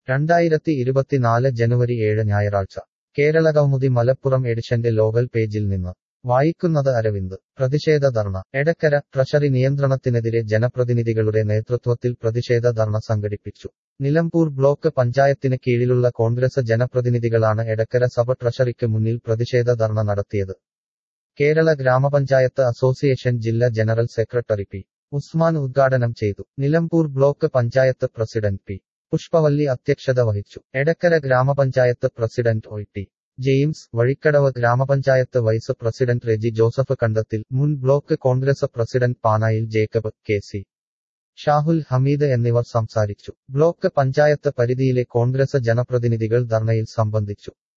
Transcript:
രണ്ടായിരത്തി ഇരുപത്തിനാല് ജനുവരി ഏഴ് ഞായറാഴ്ച കേരളകൗമുദി മലപ്പുറം എഡിഷന്റെ ലോകൽ പേജിൽ നിന്ന് വായിക്കുന്നത് അരവിന്ദ് പ്രതിഷേധ ധർണ എടക്കര ട്രഷറി നിയന്ത്രണത്തിനെതിരെ ജനപ്രതിനിധികളുടെ നേതൃത്വത്തിൽ പ്രതിഷേധ ധർണ സംഘടിപ്പിച്ചു നിലമ്പൂർ ബ്ലോക്ക് പഞ്ചായത്തിന് കീഴിലുള്ള കോൺഗ്രസ് ജനപ്രതിനിധികളാണ് എടക്കര സഭ ട്രഷറിക്ക് മുന്നിൽ പ്രതിഷേധ ധർണ നടത്തിയത് കേരള ഗ്രാമപഞ്ചായത്ത് അസോസിയേഷൻ ജില്ലാ ജനറൽ സെക്രട്ടറി പി ഉസ്മാൻ ഉദ്ഘാടനം ചെയ്തു Nilambur block panchayat president P Pushpavalli അധ്യക്ഷത വഹിച്ചു എടക്കര ഗ്രാമപഞ്ചായത്ത് president O T James Vazhikkadavu ഗ്രാമപഞ്ചായത്ത് vice president Reji Joseph Kandathil മുൻ block Congress president Panayil Jacob K C Shahul Hameed എന്നിവർ സംസാരിച്ചു ബ്ലോക്ക് പഞ്ചായത്ത് പരിധിയിലെ കോൺഗ്രസ് ജനപ്രതിനിധികൾ ധർണയിൽ സംബന്ധിച്ചു